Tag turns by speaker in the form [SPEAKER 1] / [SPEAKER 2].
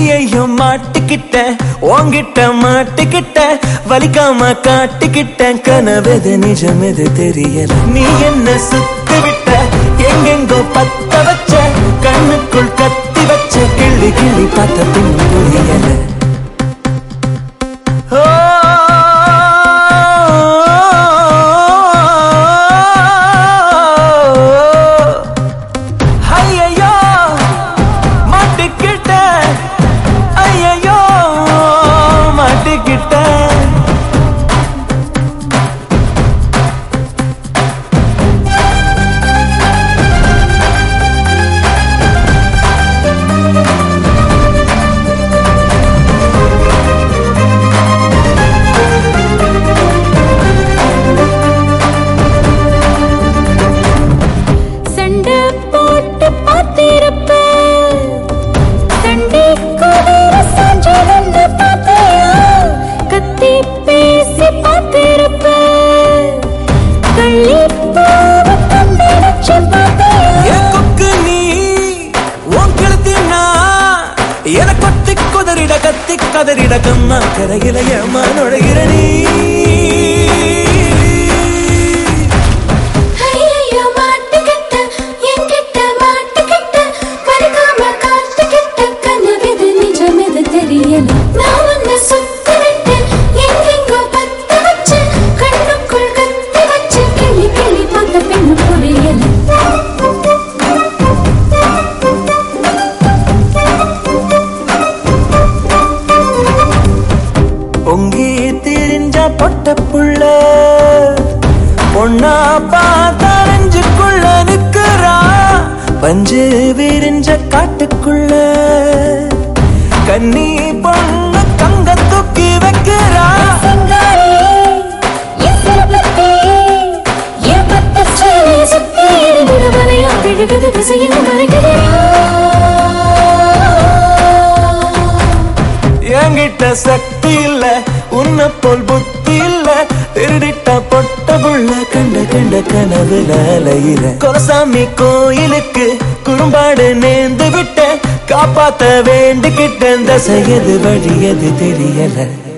[SPEAKER 1] ஐயையோ மாட்டிக்கிட்ட உன்கிட்ட மாட்டிக்கிட்ட வலிக்காம காட்டிக்கிட்ட கனவெது நிஜமெது தெரியல நீ என்ன சுத்தி விட்ட எங்கெங்கோ பத்த வச்ச கண்ணுக்குள் கத்தி வச்ச கிள்ளி கிள்ளி பார்த்த பின் புரியல ஓ ஐயையோ மாட்டிக்கிட்ட ஐயையோ மாட்டிக்கிட்ட
[SPEAKER 2] சண்டை போட்டு பார்த்திருப்ப சண்டை குதிர சாஞ்சு வந்து பார்த்தியா கத்தி பேசி பார்த்திருப்ப கள்ளி பூவ கண்டடிச்சு பார்த்தியா
[SPEAKER 1] என் கொக்கு நீ உன் கெளுத்தி நான் என கொத்தி குதறிட கத்தி கதறிட கம்மா கரையில ஏமா நுழைகிற நீ
[SPEAKER 2] ஐயையோ மாட்டிக்கிட்ட என்கிட்ட மாட்டிக்கிட்ட பறிக்காம காத்துக்கிட்ட கனவெது நிஜமெது தெரியல நான் உன்னை சுத்தி விட்டு எங்கெங்கோ பத்த வச்சு கண்ணுக்குள் கத்தி வச்சு கிள்ளி கிள்ளி பார்த்த பின்னு புரியல
[SPEAKER 1] பொங்கி திரிஞ்ச பொட்ட புள்ள பொண்ணா பார்த்தா நெஞ்சுக்குள்ள நிக்கிறா பஞ்சு விரிஞ்ச காட்டுக்குள்ள கன்னி பொண்ணு கங்க தூக்கி வைக்கிறா
[SPEAKER 2] சிங்காரி என் சிறப்பத்தே என் பத்த சேலை சுத்தி இருவரையா விழுகுது திசையில் மறைகிறா
[SPEAKER 1] என்கிட்ட சக்தி இல்ல உன்னை போல் புத்தி இல்ல திருடிட்ட பொட்ட புள்ள கண்ட கண்ட கனவுல அலையிற கொலசாமி கோயிலுக்கு குறும்பாடு நேர்ந்து விட்ட காப்பாத்த வேண்டிக்கிட்ட தசையது வழியது தெரியல